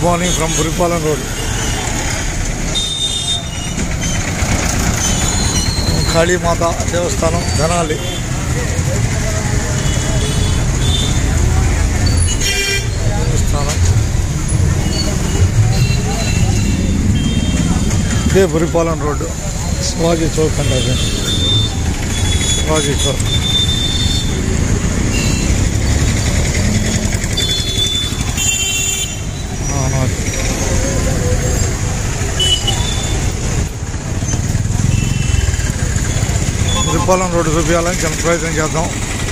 Good morning from Buripalem road Kalimata దేవస్థానం ధనాలి దేవస్థానం ఇదే బురిపాలెం రోడ్డు శివాజీ చౌక్ అండి అది శివాజీ చౌక్ అవును బురిపాలెం రోడ్డు చూపించాలని చిన్న ప్రయత్నం చేద్దాం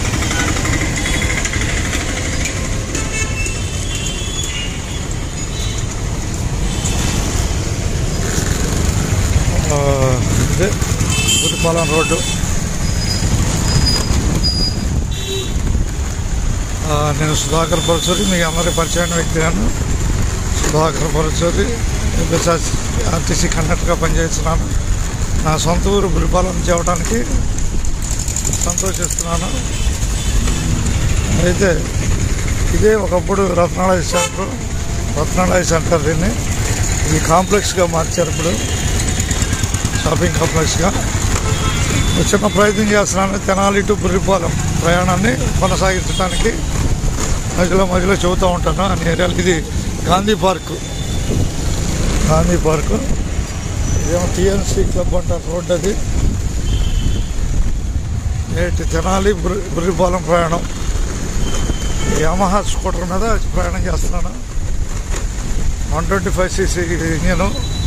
ఆ, ఇదే బురిపాలెం రోడ్డు ఆ, నేను సుధాకర్ పరచూరి మీ అందరి పరిచయం వ్యక్తిగాను సుధాకర్ పరచూరి ఆర్టీసీ కండక్టర్గా పనిచేస్తున్నాను నా సొంత ఊరు బురిపాలెం చేయడానికి సంతోషిస్తున్నాను అయితే ఇదే ఒకప్పుడు రత్నాలయ సెంటర్ రత్నాలయ సెంటర్ దీన్ని ఇది కాంప్లెక్స్గా మార్చారు ఇప్పుడు షాపింగ్ కాంప్లెక్స్గా ఒక చిన్న ప్రయత్నం చేస్తున్నాను తెనాలి టు బుర్రిపాలెం ప్రయాణాన్ని కొనసాగించడానికి మధ్యలో మధ్యలో చెబుతూ ఉంటాను అన్ని ఏరియాలు ఇది గాంధీ పార్కు గాంధీ పార్కు ఇదేమో టిఎన్సి క్లబ్ అంటారు రోడ్ అది నేటి తెనాలి బుర్రి బుర్రిపాలెం ప్రయాణం యమహా స్కూటర్ మీద ప్రయాణం చేస్తున్నాను one twenty five CC engine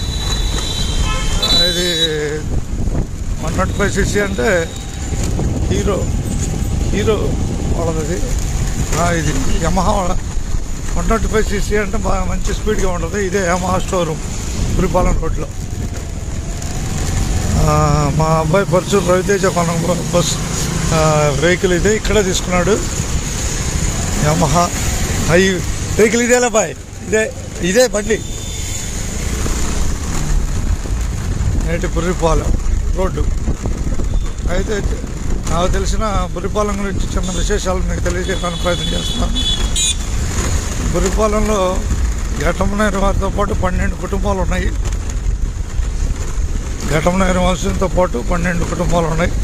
ఇది వన్ ట్వంటీ ఫైవ్ సీసీ అంటే హీరో హీరో వాళ్ళది ఆ, ఇది Yamaha one twenty five CC అంటే బాగా మంచి స్పీడ్గా ఉంటుంది ఇదే యమహా షోరూమ్ పురిపాలెం రోడ్లో ఆ, మా అబ్బాయి పరచూరు రవితేజ కొన బస్ ఆ, వెహికల్ ఇదే ఇక్కడే తీసుకున్నాడు యమహా అయ్యి వెహికల్ ఇదేలా బాయ్ ఇదే ఇదే బండి నేటి బుర్రిపాలెం రోడ్డు అయితే నాకు తెలిసిన బుర్రిపాలెం గురించి చిన్న విశేషాలు మీకు తెలియజేయడానికి ప్రయత్నం చేస్తున్నాను బుర్రిపాలెంలో ఘటమనేరు వారితో పాటు పన్నెండు కుటుంబాలు ఉన్నాయి ఘటమనేరు వంశంతో పాటు పన్నెండు కుటుంబాలు ఉన్నాయి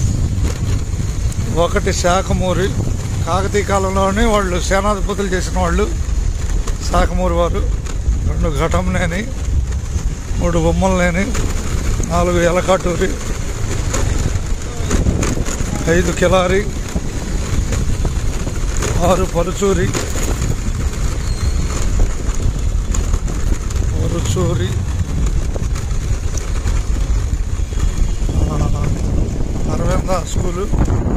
ఒకటి శాఖమూరి కాకతీయ కాలంలోనే వాళ్ళు సేనాధిపతులు చేసిన వాళ్ళు శాఖమూరి వారు రెండు ఘటంనేని మూడు బొమ్మలనేని నాలుగు ఎలకాటూరి ఐదు కిలారి ఆరు పరుచూరి పరుచూరి ఆ, అరవింద స్కూలు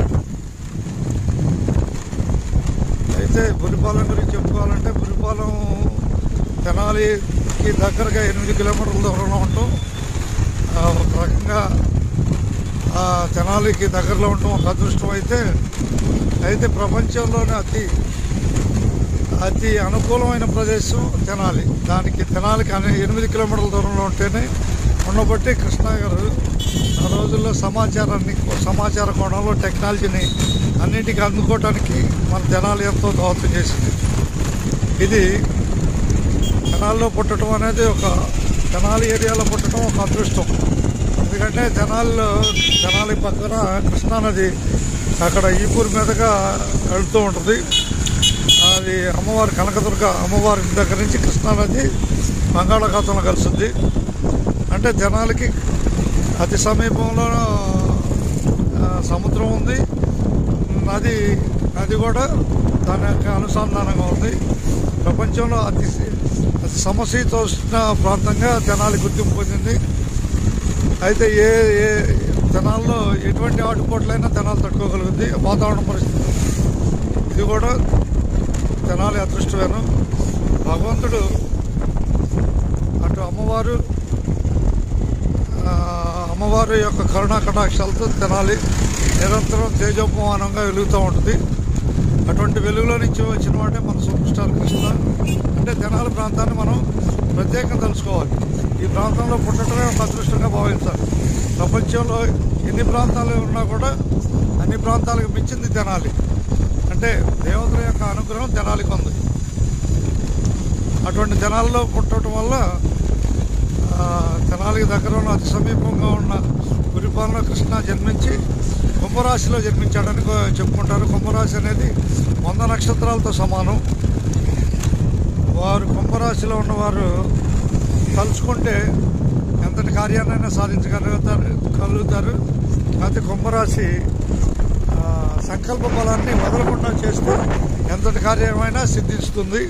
అయితే బురిపాలెం గురించి చెప్పుకోవాలంటే బురిపాలెం తెనాలికి దగ్గరగా ఎనిమిది కిలోమీటర్ల దూరంలో ఉంటాం ఆ, ఒక రకంగా ఆ తెనాలికి దగ్గరలో ఉండటం ఒక అదృష్టం అయితే అయితే ప్రపంచంలోనే అతి అతి అనుకూలమైన ప్రదేశం తెనాలి దానికి తెనాలికి అనే ఎనిమిది కిలోమీటర్ల దూరంలో ఉంటేనే ఉండబట్టి కృష్ణ గారు ఆ రోజుల్లో సమాచారాన్ని సమాచార కోణంలో టెక్నాలజీని అన్నింటికి అందుకోవడానికి మన తెనాలి ఎంతో దోహదం చేసింది ఇది తెనాలిలో పుట్టడం అనేది ఒక తెనాలి ఏరియాలో పుట్టడం ఒక అదృష్టం ఎందుకంటే తెనాలిలో తెనాలి పక్కన కృష్ణానది అక్కడ ఈపూర్ మీదుగా వెళ్తూ ఉంటుంది అది అమ్మవారి కనకదుర్గ అమ్మవారి దగ్గర నుంచి కృష్ణానది బంగాళాఖాతంలో కలుస్తుంది అంటే జనాలకి అతి సమీపంలో ఆ, సముద్రం ఉంది నది నది కూడా దాని యొక్క అనుసంధానంగా ఉంది ప్రపంచంలో అతి అతి సమశీతోష్ణ ప్రాంతంగా తెనాలి గుర్తింపు పొందింది అయితే ఏ ఏ తెనాల్లో ఎటువంటి ఆటుపోట్లైనా తెనాలు తట్టుకోగలుగుతుంది వాతావరణ పరిస్థితి ఇది కూడా తెనాలి అదృష్టమేను భగవంతుడు అటు అమ్మవారు ఆ, అమ్మవారి యొక్క కరుణా కటాక్షాలతో తెనాలి నిరంతరం తేజోపమానంగా వెలుగుతూ ఉంటుంది అటువంటి వెలుగులో నుంచి వచ్చిన వాటే మన సూపర్ స్టార్ కృష్ణ అంటే తెనాలి ప్రాంతాన్ని మనం ప్రత్యేకంగా తెలుసుకోవాలి ఈ ప్రాంతంలో పుట్టడమే ఒక అదృష్టంగా భావించాలి ప్రపంచంలో ఎన్ని ప్రాంతాలు ఉన్నా కూడా అన్ని ప్రాంతాలకు మించింది తెనాలి అంటే దేవతల యొక్క అనుగ్రహం తెనాలికి ఉంది అటువంటి జనాల్లో పుట్టడం వల్ల ఆ, తెనాలికి దగ్గర ఉన్న అతి సమీపంగా ఉన్న గురిపాలెంలో కృష్ణ జన్మించి కుంభరాశిలో జన్మించాడని కో- చెప్పుకుంటారు కుంభరాశి అనేది వంద నక్షత్రాలతో సమానం వారు కుంభరాశిలో ఉన్నవారు తలుచుకుంటే ఎంతటి కార్యాన్నైనా సాధించగలుగుతారు కలుగుతారు అయితే కుంభరాశి ఆ, సంకల్ప బలాన్ని వదలకుండా చేస్తే ఎంతటి కార్యమైనా సిద్ధిస్తుంది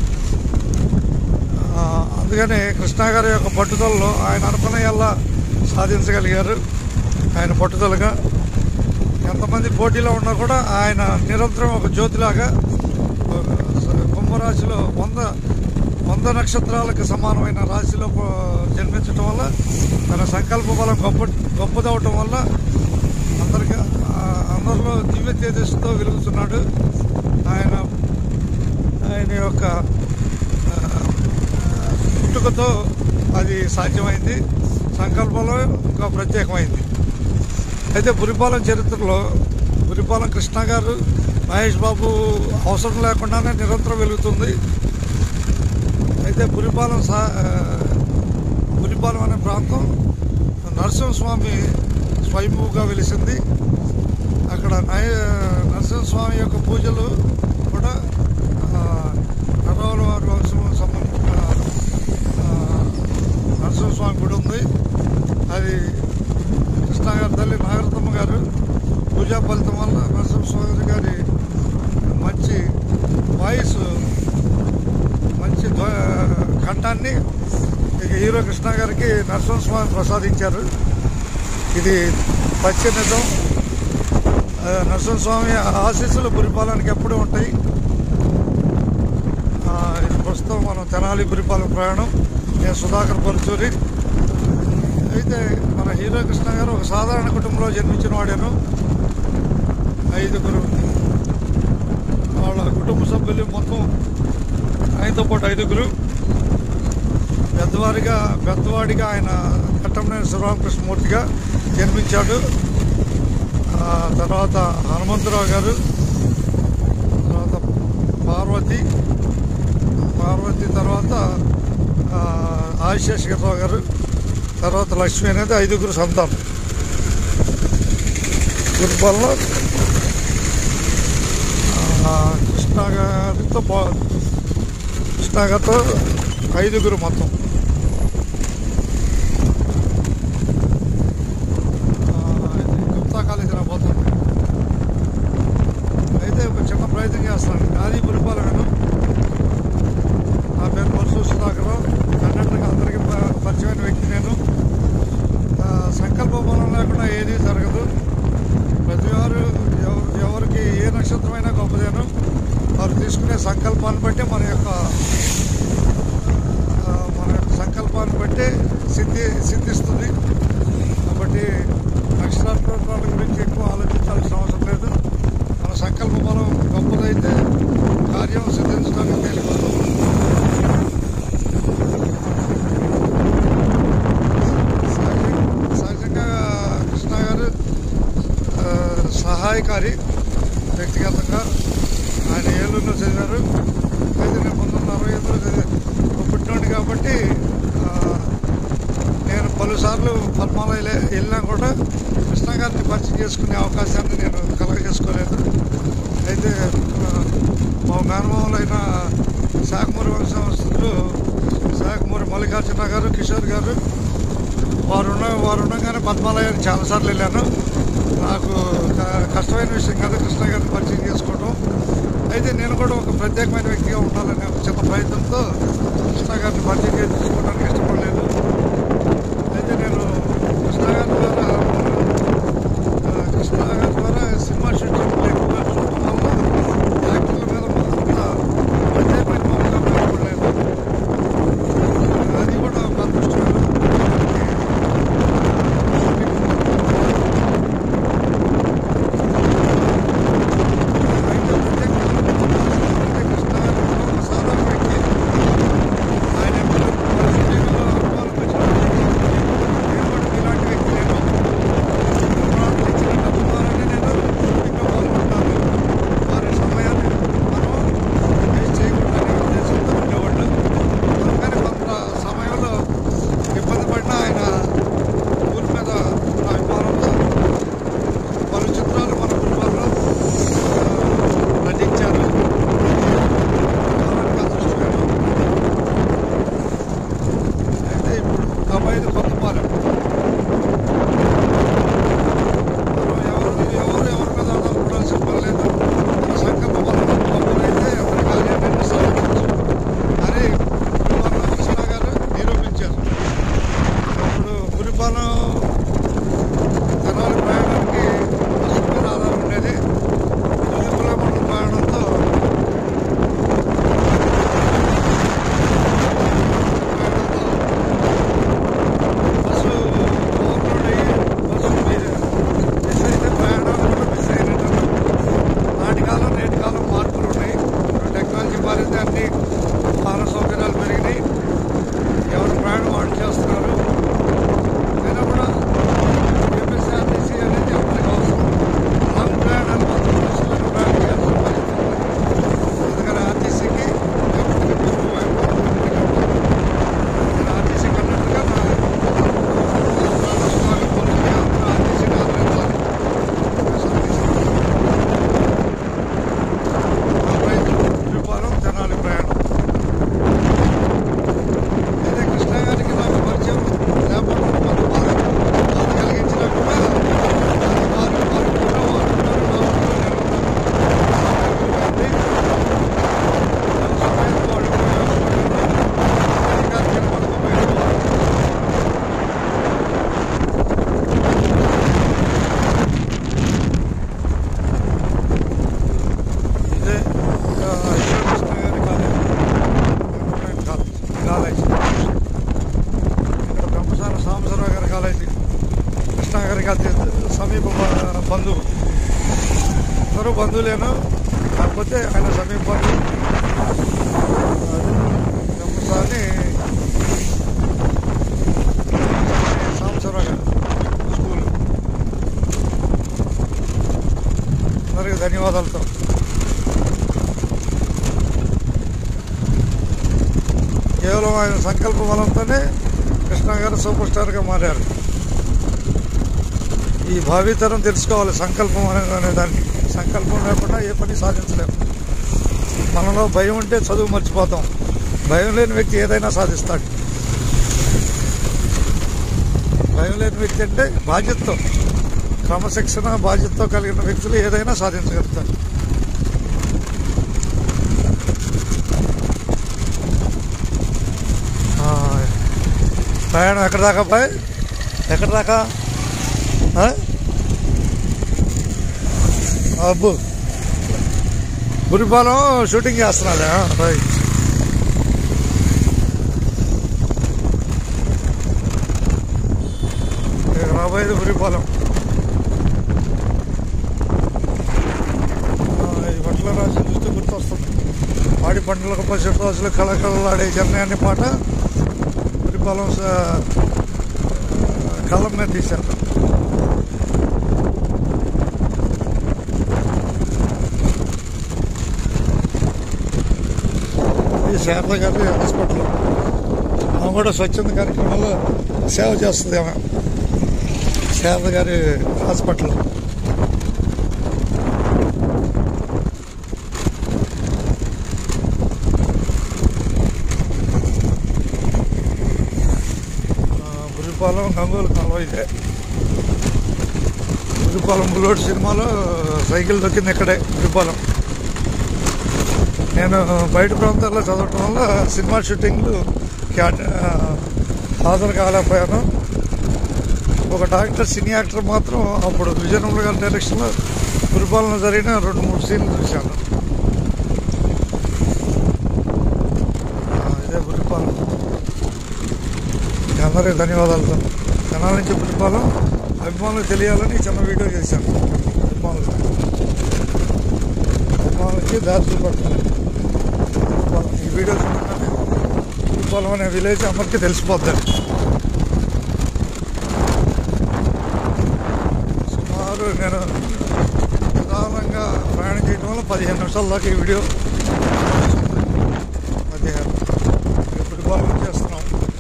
ఆ, అందుకని కృష్ణ గారి యొక్క పట్టుదలలో ఆయన అనుకున్నయల్లా సాధించగలిగారు ఆయన పట్టుదలగా ఎంతమంది పోటీలో ఉన్నా కూడా ఆయన నిరంతరం ఒక జ్యోతిలాగా ఒక కుంభరాశిలో వంద వంద నక్షత్రాలకు సమానమైన రాశిలో పో- జన్మించడం వల్ల తన సంకల్ప బలం గొప్ప గొప్పదవటం వల్ల అందరికి ఆ, అందరిలో దివ్య తేజస్సుతో వెలుగుతున్నాడు ఆయన ఆయన యొక్క ఆ, పుట్టుకతో అది సాధ్యమైంది సంకల్పంలో ఇంకా ప్రత్యేకమైంది అయితే పురిపాలెం చరిత్రలో పురిపాలెం కృష్ణ గారు మహేష్ బాబు అవసరం లేకుండానే నిరంతరం వెలుగుతుంది అయితే పురిపాలెం సా ఆ, పురిపాలెం అనే ప్రాంతం నరసింహస్వామి స్వయంభూగా వెలిసింది అక్కడ నయ నరసింహస్వామి యొక్క పూజలు కూడా ఆ, నరవల వారి వంశం సంబంధించిన ఆ, నరసింహస్వామి గుడి ఉంది అది కృష్ణ గారి తల్లి నాగరతమ్మ గారు పూజా ఫలితం వల్ల నరసింహస్వామి గారి మంచి వాయిస్ మంచి ధ్వ- కంఠాన్ని ఇక హీరో కృష్ణ గారికి నరసింహస్వామి ప్రసాదించారు ఇది పచ్చి నిజం ఆ, నరసింహస్వామి ఆశీస్సులు పురిపాలనకి ఎప్పుడూ ఉంటాయి ఆ, ఇది ప్రస్తుతం మనం తెనాలి పురిపాలెం ప్రయాణం నేను సుధాకర్ పరుచూరి అయితే మన హీరో కృష్ణ గారు ఒక సాధారణ కుటుంబంలో జన్మించిన వాడాను ఐదుగురు వాళ్ళ కుటుంబ సభ్యులు మొత్తం ఆయనతో పాటు ఐదుగురు పెద్దవారిగా పెద్దవాడిగా ఆయన కట్టంనేని శివరామకృష్ణమూర్తిగా జన్మించాడు ఆ తర్వాత హనుమంతరావు గారు తర్వాత పార్వతి పార్వతి తర్వాత ఆ, ఆదిశేషగిరిరావు గారు తర్వాత లక్ష్మి అనేది ఐదుగురు సంతానం గురుబల్లో కృష్ణ గారితో పా- కృష్ణ గారితో ఐదుగురు మొత్తం ఆ, ఇది గుప్తా కాలేజీ రాబోతుంది అయితే ఒక చిన్న ప్రయత్నం చేస్తాను నాది పురిపాలెను నా పేరు పరశు సుధాకర్ అన్నట్టుగా అందరికీ ప- పరిచయమైన వ్యక్తి నేను ఆ, సంకల్ప బలం లేకుండా ఏదీ జరగదు ప్రతి వారు ఎవ- ఎవరికి ఏ నక్షత్రమైనా గొప్పదేను వారు తీసుకునే సంకల్పాన్ని బట్టి మన యొక్క ఆ, మన యొక్క సంకల్పాన్ని బట్టి సిద్ధి సిద్ధిస్తుంది కాబట్టి నక్షత్రాల గురించి ఎక్కువ ఆలోచించాల్సిన అవసరం లేదు మన సంకల్ప బలం గొప్పదైతే కార్యం సిద్ధించడానికి తేలిపోతుంది సహజ- సహజంగా కృష్ణ గారు ఆ, సహాయకారి వ్యక్తిగతంగా ఆయన ఏలూరులో చదివారు అయితే నేను పంతొమ్మిది వందల అరవై ఐదులో చదివా పుట్టినోడు కాబట్టి ఆ, నేను పలుసార్లు పద్మాలయ వెళ్ళినా కూడా కృష్ణ గారిని పరిచయం చేసుకునే అవకాశాన్ని నేను కలగజేసుకోలేదు అయితే ఆ, మా మేనమామలైన శాఖమూరి వంశస్థులు శాఖమూరి మల్లికార్జున గారు కిషోర్ గారు వారు ఉన్న వారు ఉండగానే పద్మాలయాన్ని చాలాసార్లు వెళ్ళాను నాకు క- కష్టమైన విషయం కదా కృష్ణ గారిని పరిచయం చేసుకోవడం అయితే నేను కూడా ఒక ప్రత్యేకమైన వ్యక్తిగా ఉండాలనే ఒక చిన్న ప్రయత్నంతో కృష్ణ గారిని పరిచయం చేసుకోవడానికి ఇష్టపడలేదు అయితే నేను కృష్ణ గారి ద్వారా ఆ, కృష్ణ గారి ద్వారా సినిమా షూటింగ్లు ఎక్కువగా చూడటం వల్ల యాక్టర్ల మీద అంత ప్రత్యేకమైన మమకారం ఏర్పడలేదు అది కూడా ఒక అదృష్టమైన ఆయన బంధువులేను కాకపోతే ఆయన సమీపంలో గమ్మసాని సాంబశివరావు గారు స్కూల్ అందరికీ ధన్యవాదాలతో కేవలం ఆయన సంకల్ప బలంతోనే కృష్ణ గారు సూపర్ స్టార్గా మారారు ఈ భావితరం తెలుసుకోవాలి సంకల్పం అనే అనే దాన్ని సంకల్పం లేకుండా ఏ పని సాధించలేము మనలో భయం ఉంటే చదువు మర్చిపోతాం భయం లేని వ్యక్తి ఏదైనా సాధిస్తాడు భయం లేని వ్యక్తి అంటే బాధ్యతతో క్రమశిక్షణ బాధ్యతతో కలిగిన వ్యక్తులు ఏదైనా సాధించగలుగుతారు ఆ, ప్రయాణం ఎక్కడ దాకా బాయ్ ఎక్కడ దాకా ఆ? అబ్బు బురిపాలెం షూటింగ్ చేస్తున్నాడా రైట్ ఇక రాబోయేది బురిపాలెం ఆ, ఈ బట్టల రాసి చూస్తే గుర్తొస్తుంది వాడి పంటలకు పసిటి రోజులు కళకళలాడే జర్నీ పాట బురిపాలెం స- కళ్ళం మీద తీశారు ఈ శారద గారి హాస్పిటల్ ఆమె కూడా స్వచ్ఛంద కార్యక్రమంలో సేవ చేస్తుంది ఆమె శారద గారి హాస్పిటల్ బురిపాలెం గంగోలు కాలువ ఇదే బురిపాలెం బుల్లోడ్ సినిమాలో సైకిల్ దొక్కింది ఇక్కడే బురిపాలెం నేను బయట ప్రాంతాల్లో చదవటం వల్ల సినిమా షూటింగ్లు క్యాట్ హాజరు కాలేకపోయాను ఒక డాక్టర్ సినీ యాక్టర్ మాత్రం అప్పుడు విజయనగర గారి డైరెక్షన్లో గురుపాలన జరిగిన రెండు మూడు సీన్లు చూశాను ఆ, ఇదే గురిపాలెం మీ అందరికీ ధన్యవాదాలు జనాల నుంచి గురిపాలెం అభిమానులు తెలియాలని చిన్న వీడియో చేశాను అభిమానులు అభిమానులకి దారి చూపెడతాను గురిపాలెం. ఈ వీడియో చూడగానే గురిపాలెం అనే విలేజ్ అందరికీ తెలిసిపోద్దండి సుమారు నేను ప్రధానంగా ప్రయాణం చేయడం వల్ల పదిహేను నిమిషాల దాకా ఈ వీడియో పదిహేను ఇప్పుడు బాగా చేస్తున్నాం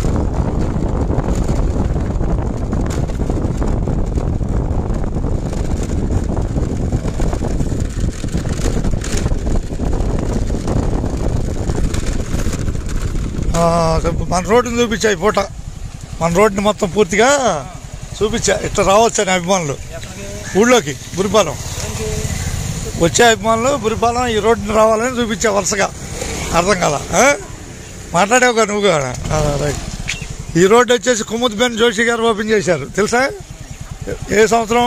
ఆ, మన రోడ్డుని చూపించాయి పూట మన రోడ్డుని మొత్తం పూర్తిగా చూపించా ఇట్లా రావచ్చు అని అభిమానులు ఊళ్ళోకి బురిపాలెం వచ్చే అభిమానులు బురిపాలెం ఈ రోడ్డుని రావాలని చూపించా వరుసగా అర్థం కదా ఆ? మాట్లాడావు కదా నువ్వు కూడా ఆ, రైట్ ఈ రోడ్డు వచ్చేసి కుముద్ బెన్ జోషి గారు ఓపెన్ చేశారు తెలుసా ఏ సంవత్సరం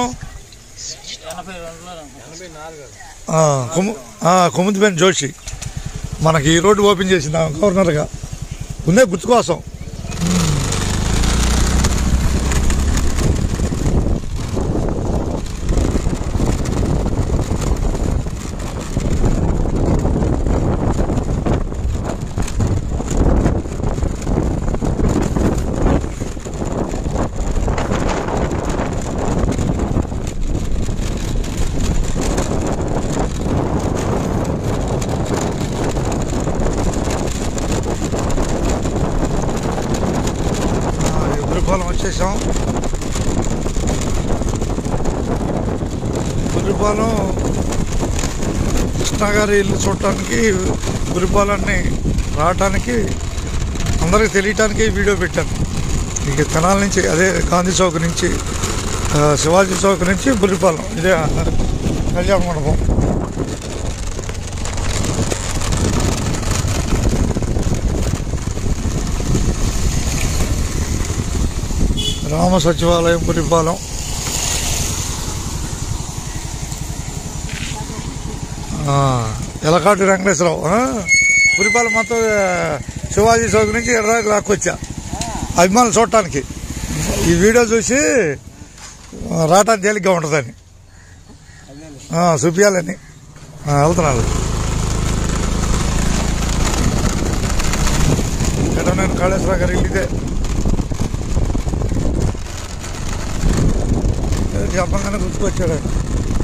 ఆ, కుము ఆ, కుముద్ బెన్ జోషి మనకి ఈ రోడ్డు ఓపెన్ చేసింది ఆమె గవర్నర్గా ఉందే గుర్తు కోసం గురుపాలెం వచ్చేసాం గురుపాలెం కృష్ణ గారి ఇల్లు చూడటానికి గురుపాలెన్ని రావటానికి అందరికి తెలియటానికి ఈ వీడియో పెట్టాను ఇక తెనాల నుంచి అదే గాంధీ చౌక్ నుంచి ఆ, శివాజీ చౌక్ నుంచి బురిపాలెం ఇదే ఆ, కళ్యాణ మండపం రామ సచివాలయం పురిపాలెం ఆ, ఎలకాటి వెంకటేశ్వరరావు ఆ? పురిపాలెం మొత్తం ఆ, శివాజీ చౌక్ నుంచి ఎడదాకి లాక్కొచ్చా అభిమానులు చూడటానికి ఈ వీడియో చూసి ఆ, రావటానికి తేలిగ్గా ఉంటుందని ఆ, చూపించాలని ఆ, వెళ్తున్నాను ఇక్కడ నేను కాళేశ్వర గారి ఇల్లు ఇదే ఏదో చెప్పంగానే గుర్తుకొచ్చాడు ఆయన.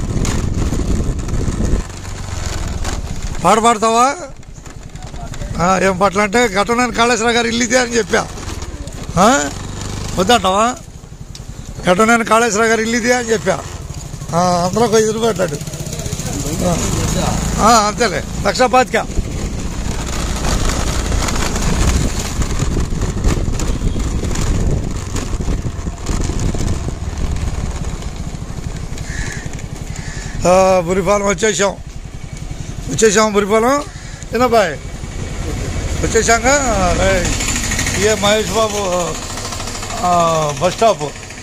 పాట పాడతావా ఆ, ఏం పాటలు అంటే ఘటన కాళేశ్వర గారి ఇల్లు ఇదే అని చెప్పా ఆ? వద్దంటావా ఘటన కాళేశ్వర గారి ఇల్లు ఇదే అని చెప్పా ఆ, అందులో ఒక ఎదురు పెట్టాడు ఆ, అంతేలే లక్ష పాతిక ఆ, బురిపాలెం వచ్చేసాం వచ్చేసాం బురిపాలెం చిన్నబాయ్ వచ్చేసాక రేయ్, ఇదే మహేష్ బాబు ఆ, బస్ స్టాప్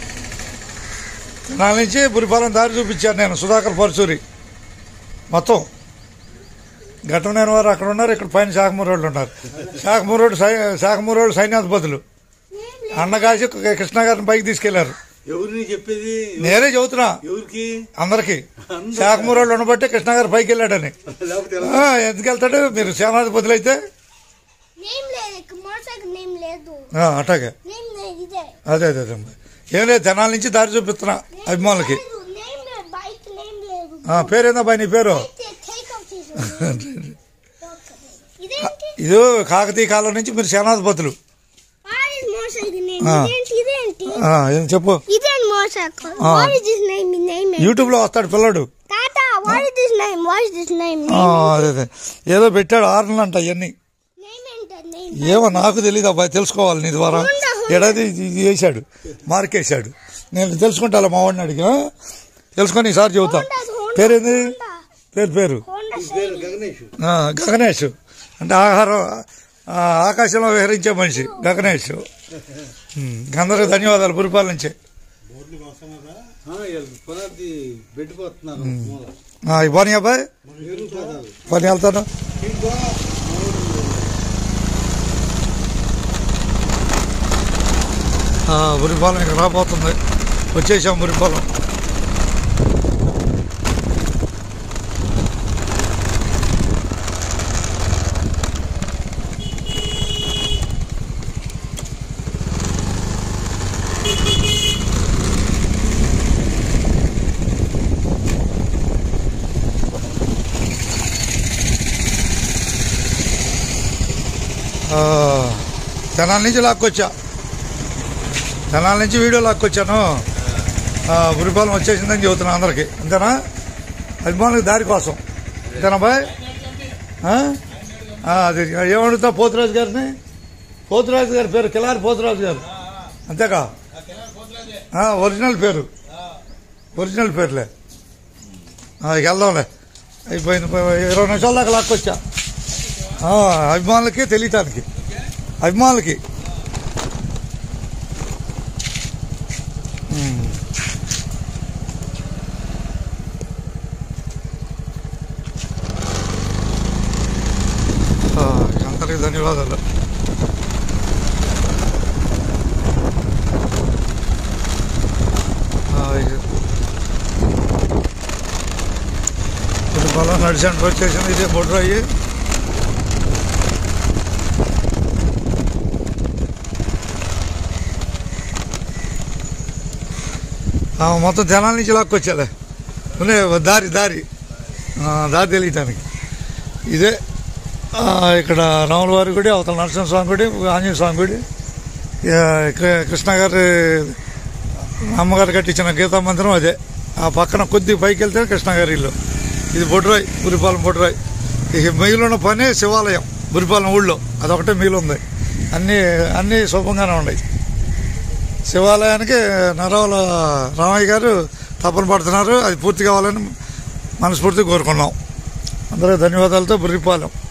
నా నుంచి బురిపాలెం దారి చూపించాను నేను సుధాకర్ పరచూరి మొత్తం ఘటనేని వారు అక్కడ ఉన్నారు ఇక్కడ పైన శాఖమూరు వాళ్ళు ఉన్నారు శాఖమూరు రోడ్డు సై శాఖమూరు రోడ్డు సైన్యాధిపతులు అన్నగాసి కృష్ణ గారిని పైకి తీసుకెళ్లారు ఎవరిని చెప్పేది నేనే చెబుతున్నా ఎవరికి అందరికి శాఖమూరు వాళ్ళు ఉండబట్టి కృష్ణ గారు పైకి వెళ్ళాడని లేకపోతే ఎలా? ఆ, ఎందుకు వెళ్తాడు మీరు సేనాధిపతులు అయితే నేమ్ లేదు ఇక్కడ మోటార్ సైకిల్ నేమ్ లేదు ఆ, అట్లాగే నేమ్ లేదు ఇదే అదే అదే అదే ఏం లేదు తెనాల నుంచి దారి చూపిస్తున్నా అభిమానులకి లేదు నేమ్ లేదు బైక్ నేమ్ లేదు ఆ, పేరేందా బాయ్ నీ పేరు అయితే టేక్ ఆఫ్ చేసాను ఇదేంటి ఇది కాకతీయ కాలం నుంచి మీరు సేనాధిపతులు what is motorcycle name ఆ. ఇదేంటి ఇదేంటి ఆ, ఏం చెప్పు ఇదేంటి మోటార్ సైకిల్ ఆ. What is this name name YouTube లో వస్తాడు పిల్లడు తాత what is this name what is this name ఆ, అదే అదే ఏదో పెట్టాడు ఆరులు అంట ఇవన్నీ నేమ్ ఏంటి నేమ్ ఏమో నాకు తెలియదు అబ్బాయి తెలుసుకోవాలి నీ ద్వారా ఏడాది ఇది ఇది వేసాడు మార్కేశాడు నేను తెలుసుకుంటా మా వాడిని అడిగా తెలుసుకొని ఈసారి చెబుతా పేరేంది పేరు పేరు హోండా పేరు గగనేష్ ఆ, గగనేష్ అంటే ఆహారం ఆ, ఆకాశంలో విహరించే మనిషి గగనేష్ ఉమ్, అందరికి ధన్యవాదాలు పురిపాల నుంచి ఆ, వీళ్ళు పునాది పెట్టిపోతున్నారు మూల. ఆ, ఈ పోనీ అబ్బాయి మీరు పోతారు. పని వెళ్తాను ఇంకో ఆ, బురిపాలెం ఇక్కడ రాబోతుంది వచ్చేసాం బురిపాలెం ఆ, తెనాల నుంచి లాక్కొచ్చా తెనాల నుంచి వీడియో లాక్కొచ్చాను ఆ, బురిపాలెం వచ్చేసిందని చెబుతున్నా అందరికి అంతేనా అభిమానులకు దారి కోసం అంతేనా బాయ్ ఆ? ఆ, అది ఏమడుగుతా పోతురాజు గారిని పోతురాజు గారి పేరు కిలారి పోతురాజు గారు అంతేకా ఆ, ఒరిజినల్ పేరు ఒరిజినల్ పేరులే ఆ, ఇక వెళ్దాంలే అయిపోయింది ఇరవై నిమిషాల దాకా లాక్కొచ్చా ఆ, అభిమానులకి తెలియటానికి అభిమానులకి ఉమ్. ఆ, అందరికీ ధన్యవాదాలు ఆ, ఇది- ఇప్పుడు పొలం నడిచాను వచ్చేసింది ఇదే బొడ్రాయి ఆ, మొత్తం జనాల నుంచి లాక్కొచ్చాలే ఉన్నాయి దారి దారి ఆ, దారి తెలియటానికి ఇదే ఆ, ఇక్కడ రాములవారి గుడి అవతల నరసింహస్వామి గుడి ఆంజనేయ స్వామి గుడి ఆ, కృ- కృష్ణ గారి అమ్మగారు కట్టించిన గీతా మందిరం అదే ఆ పక్కన కొద్దిగా పైకి వెళ్తే కృష్ణ గారి ఇల్లు ఇది బొడ్రాయ్ బురిపాలెం బొడ్రాయ్ ఇక మిగిలిన పని శివాలయం బురిపాలెం ఊళ్ళో అదొకటే మిగిలి ఉంది అన్నీ అన్నీ శుభంగానే ఉన్నాయి శివాలయానికి నరవల రామయ్య గారు తపన పడుతున్నారు అది పూర్తి కావాలని మనస్ఫూర్తిగా కోరుకున్నాం అందరూ ధన్యవాదాలతో బుర్రిపాలెం